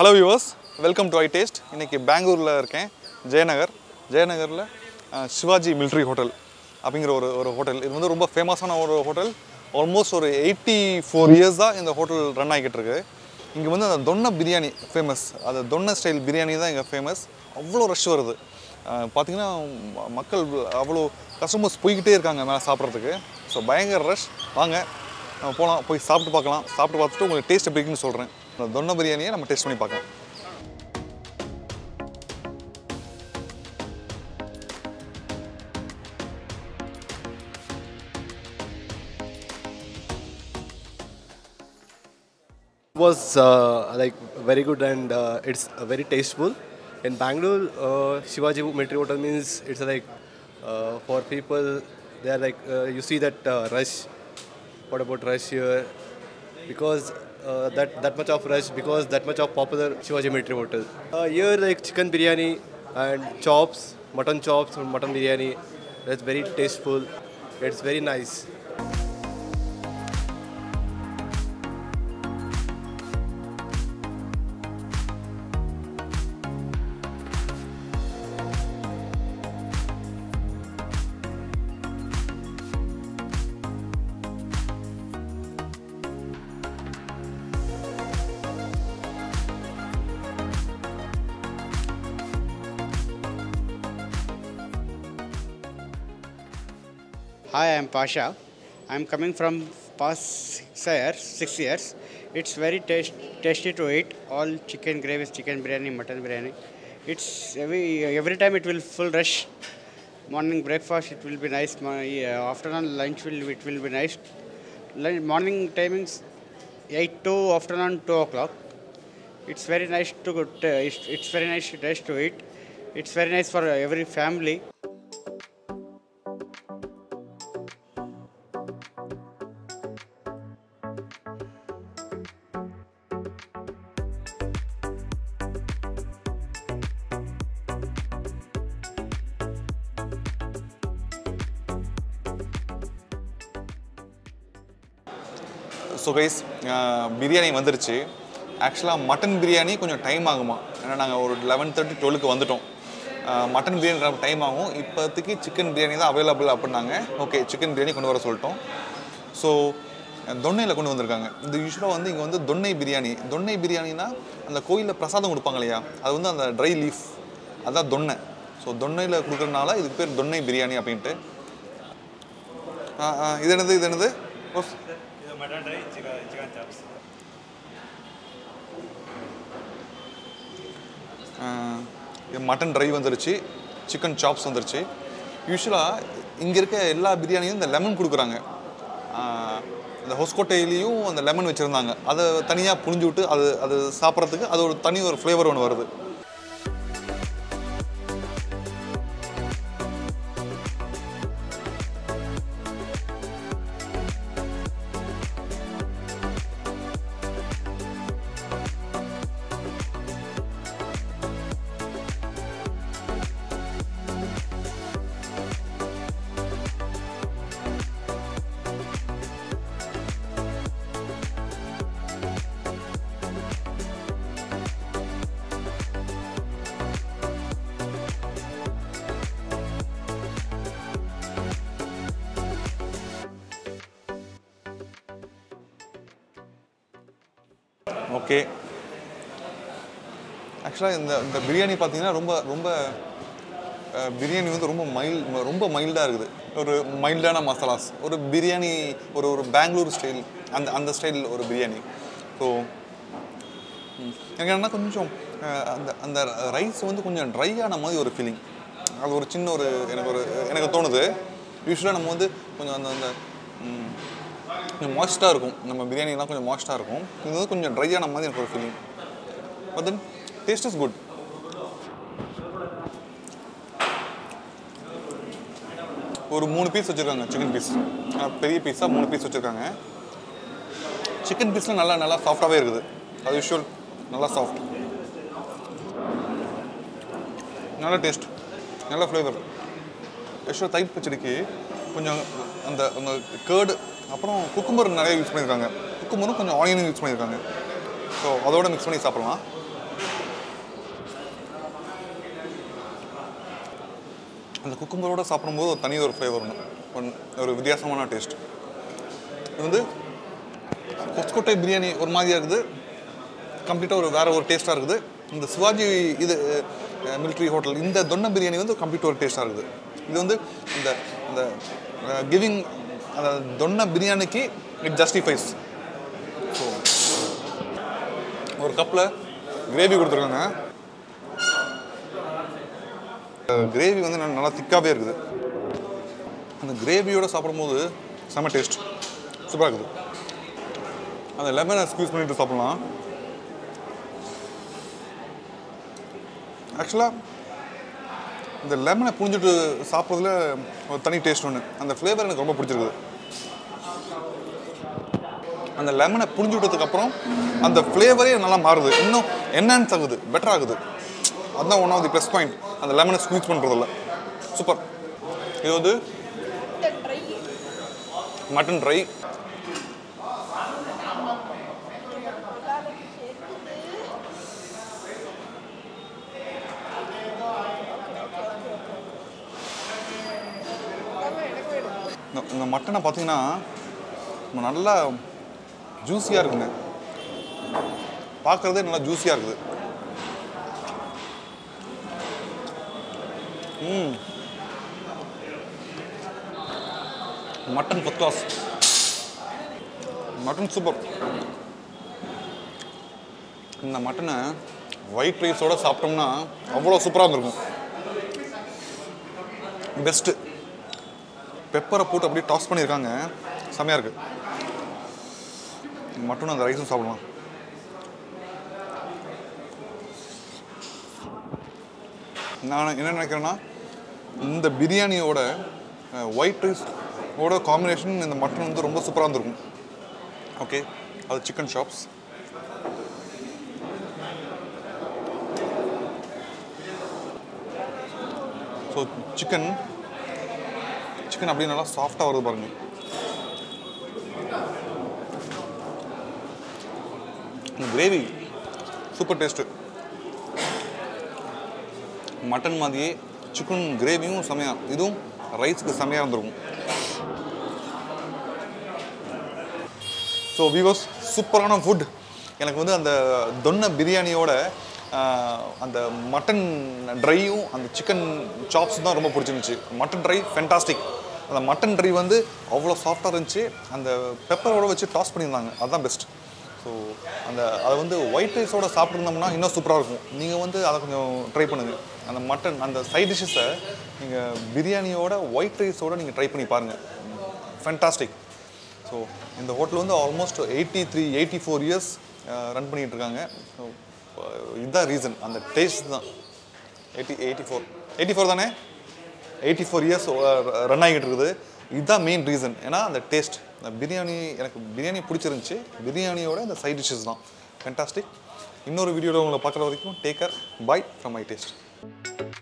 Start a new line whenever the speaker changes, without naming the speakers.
Hello viewers welcome to I taste இன்றைக்கி பெங்களூரில் இருக்கேன் ஜெயநகர் ஜெயநகரில் அஹ், சிவாஜி மிலிட்ரி ஹோட்டல் அப்படிங்கிற ஒரு ஒரு ஹோட்டல் இது வந்து ரொம்ப ஃபேமஸான ஒரு ஹோட்டல் ஆல்மோஸ்ட் ஒரு எயிட்டி ஃபோர் இயர்ஸ் தான் இந்த ஹோட்டல் ரன் ஆகிக்கிட்டு இருக்கு இங்கே வந்து அந்த தொன்னை பிரியாணி ஃபேமஸ் அது தொன்னை ஸ்டைல் பிரியாணி தான் இங்கே ஃபேமஸ் அவ்வளோ ரஷ் வருது அஹ், பார்த்தீங்கன்னா ம- மக்கள் அவ்வளோ கஸ்டமர்ஸ் போய்கிட்டே இருக்காங்க மேலே சாப்பிட்றதுக்கு ஸோ பயங்கர ரஷ் வாங்க நம்ம போகலாம் போய் சாப்பிட்டு பார்க்கலாம் சாப்பிட்டு பார்த்துட்டு உங்களுக்கு டேஸ்ட் எப்படி இருக்குன்னு சொல்கிறேன் அந்த தொன்னை பிரியாணியை நம்ம டேஸ்ட் பண்ணி பார்க்கலாம்
was uh, like very good and uh, it's uh, very tasteful. In Bangalore, uh, Shivaji Military Hotel means it's like uh, for people they are like uh, you see that uh, rush. What about rush here? Because uh, that that much of rush because that much of popular Shivaji Military Hotel. Uh, here like chicken biryani and chops, mutton chops and mutton biryani. That's very tasteful. It's very nice.
Hi, I am Pasha. I am coming from past six years. Six years. It's very taste, tasty to eat. All chicken gravies, chicken biryani, mutton biryani. It's every every time it will full rush. Morning breakfast it will be nice. Mo- yeah, Afternoon lunch will it will be nice. Lunch, morning timings eight to afternoon two o'clock. It's very nice to go. To, it's, it's very nice taste to eat. It's very nice for every family.
So guys biryani வந்துருச்சு ஆக்சுவலாக mutton biryani கொஞ்சம் time ஆகுமா ஏன்னா நாங்கள் ஒரு eleven thirty டுவெலுக்கு வந்துட்டோம் mutton biryani time ஆகும் இப்போதைக்கு சிக்கன் பிரியாணி தான் அவைலபிள் அப்படின்னாங்க ஓகே சிக்கன் பிரியாணி கொண்டு வர சொல்லிட்டோம் ஸோ தொன்னையில் கொண்டு வந்திருக்காங்க இந்த யூஸ்வலாக வந்து இங்கே வந்து தொன்னை பிரியாணி தொன்னை பிரியாணினா அந்த கோயிலில் பிரசாதம் கொடுப்பாங்க இல்லையா அது வந்து அந்த ட்ரை லீஃப் அதான் தொன்னை ஸோ தொன்னையில் கொடுக்குறதுனால இதுக்கு பேர் தொன்னை பிரியாணி அப்படின்ட்டு ஆ, ஆ, இது என்னது இது என்னது ஓ, மட்டன் ட்ரை வந்துருச்சு சிக்கன் சாப்ஸ் வந்துருச்சு யூஸ்வலாக இங்கே இருக்க எல்லா பிரியாணியும் இந்த லெமன் கொடுக்குறாங்க ஆஹ் இந்த ஹொஸ்கோட்டையிலையும் அந்த லெமன் வச்சுருந்தாங்க அதை தனியாக புழிஞ்சு விட்டு அது அது சாப்பிட்றதுக்கு அது ஒரு தனி ஒரு ஃப்ளேவர் ஒன்று வருது ஓகே ஆக்சுவலாக இந்த இந்த பிரியாணி பார்த்தீங்கன்னா ரொம்ப ரொம்ப அஹ், பிரியாணி வந்து ரொம்ப மைல் ரொம்ப மைல்டாக இருக்குது ஒரு மைல்டான மசாலாஸ் ஒரு பிரியாணி ஒரு ஒரு பெங்களூர் ஸ்டைல் அந்த அந்த ஸ்டைல் ஒரு பிரியாணி ஸோ எனக்கு என்னன்னா கொஞ்சம் அஹ், அந்த அந்த ரைஸ் வந்து கொஞ்சம் ட்ரை ஆன மாதிரி ஒரு ஃபீலிங் அது ஒரு சின்ன ஒரு எனக்கு ஒரு எனக்கு தோணுது யூஸ்வலாக நம்ம வந்து கொஞ்சம் அந்த அந்த ம், கொஞ்சம் மாய்ஸ்டாக இருக்கும் நம்ம பிரியாணிலாம் கொஞ்சம் மாய்ஸ்டாக இருக்கும் இது வந்து கொஞ்சம் ட்ரை ஆன மாதிரி எனக்கு ஒரு feeling but then taste is good ஒரு மூணு பீஸ் வச்சுருக்காங்க சிக்கன் பீஸ் பெரிய பீஸாக மூணு பீஸ் வச்சுருக்காங்க சிக்கன் பீஸ்லாம் நல்லா நல்லா சாஃப்டாகவே இருக்குது அது யூஷுவல் நல்லா சாஃப்ட் நல்ல டேஸ்ட் நல்ல ஃப்ளேவர் யூஷுவல் தயிர் பச்சடிக்கு கொஞ்சம் அந்த அந்த கேர்டு அப்புறம் குக்கும்பர் நிறைய யூஸ் பண்ணியிருக்காங்க குக்கும்பரும் கொஞ்சம் ஆனியனும் யூஸ் பண்ணியிருக்காங்க ஸோ அதோட மிக்ஸ் பண்ணி சாப்பிட்லாம் அந்த குக்கும்பரோட சாப்பிடும்போது ஒரு தனி ஒரு ஃப்ளேவர் ஒன்று ஒன்- ஒரு வித்தியாசமான டேஸ்ட் இது வந்து கொஸ்கோட்டை பிரியாணி ஒரு மாதிரியாக இருக்குது கம்ப்ளீட்டாக ஒரு வேற ஒரு டேஸ்ட்டாக இருக்குது இந்த சிவாஜி இது மிலிட்ரி ஹோட்டல் இந்த தொன்ன பிரியாணி வந்து கம்ப்ளீட் ஒரு டேஸ்ட்டாக இருக்குது இது வந்து இந்த இந்த கிவிங் அந்த தொன்ன பிரியாணிக்கு இட் ஜஸ்டிஃபைஸ் ஸோ ஒரு கப்பில் கிரேவி கொடுத்துருக்காங்க கிரேவி வந்து நல்ல- நல்லா திக்காகவே இருக்குது அந்த கிரேவியோட சாப்பிடும்போது செம்ம டேஸ்ட் சூப்பராக இருக்குது அந்த லெமனை ஸ்க்யூஸ் பண்ணிட்டு சாப்பிடலாம் ஆக்சுவலாக இந்த லெமனை புழிஞ்சிட்டு சாப்பிட்றதுல ஒரு தனி டேஸ்ட் ஒன்று அந்த ஃப்ளேவர் எனக்கு ரொம்ப பிடிச்சிருக்குது அந்த லெமனை புழிஞ்சு விட்டதுக்கப்புறம் அந்த ஃப்ளேவரே நல்லா மாறுது இன்னும் என்ஹான்ஸ் ஆகுது பெட்டர் ஆகுது அதுதான் one of the plus point அந்த லெமனை ஸ்க்வீஸ் பண்ணுறதில்ல சூப்பர் இது வந்து மட்டன் ட்ரை இந்த- இந்த மட்டனை பார்த்தீங்கன்னா நம்ம நல்லா ஜூஸியாக இருக்குங்க பார்க்குறதே நல்லா ஜூஸியாக இருக்குது ம் mutton first class mutton super இந்த மட்டனை ஒயிட் ரைஸோட சாப்பிட்டோம்னா அவ்வளோ சூப்பராக இருந்திருக்கும் பெஸ்ட்டு பெப்பரை போட்டு அப்படியே டாஸ் பண்ணியிருக்காங்க செமையாக இருக்கு மட்டும் அந்த ரைஸும் சாப்பிடலாம் நான் என்ன நினைக்கிறேன்னா இந்த பிரியாணியோட ஒயிட் ரைஸ் ஓட காம்பினேஷன் இந்த மட்டன் வந்து ரொம்ப சூப்பராக இருந்திருக்கும் ஓகே அது chicken chops so chicken chicken அப்படியே நல்லா சாஃப்டாக வருது பாருங்க கிரேவி சூப்பர் டேஸ்ட்டு மட்டன் மாதிரியே சிக்கன் கிரேவியும் செமையாக இதுவும் ரைஸ்க்கு செமையாக இருந்திருக்கும் ஸோ விவர்ஸ் சூப்பரான ஃபுட் எனக்கு வந்து அந்த தொன்ன பிரியாணியோட ஆஹ், அந்த மட்டன் ட்ரையும் அந்த சிக்கன் சாப்ஸ் தான் ரொம்ப பிடிச்சிருந்துச்சு மட்டன் ட்ரை ஃபென்டாஸ்டிக் அந்த மட்டன் ட்ரை வந்து அவ்வளோ சாஃப்டாக இருந்துச்சு அந்த பெப்பரோட வச்சு டாஸ் பண்ணியிருந்தாங்க அதுதான் பெஸ்ட் ஸோ அந்த அதை வந்து ஒயிட் ரைஸோட சாப்பிட்ருந்தோம்னா இன்னும் சூப்பராக இருக்கும் நீங்கள் வந்து அதை கொஞ்சம் ட்ரை பண்ணுங்கள் அந்த மட்டன் அந்த சைட் டிஷ்ஷஸை நீங்கள் பிரியாணியோட ஒயிட் ரைஸோட நீங்கள் ட்ரை பண்ணி பாருங்கள் ஃபென்டாஸ்டிக் ஸோ இந்த ஹோட்டல் வந்து almost eighty three eighty four years run பண்ணிகிட்டு இருக்காங்க ஸோ இதுதான் ரீசன் அந்த டேஸ்ட் தான் eighty eighty four eighty four தானே எயிட்டி ஃபோர் இயர்ஸ் ரன் ஆகிட்டு இருக்குது இதுதான் மெயின் ரீசன் ஏன்னா அந்த டேஸ்ட் இந்த பிரியாணி எனக்கு பிரியாணி பிடிச்சிருந்துச்சி பிரியாணியோட இந்த சைட் டிஷ்ஷஸ் தான் ஃபென்டாஸ்டிக் இன்னொரு வீடியோவில் உங்களை பார்க்குற வரைக்கும் take care bye from my taste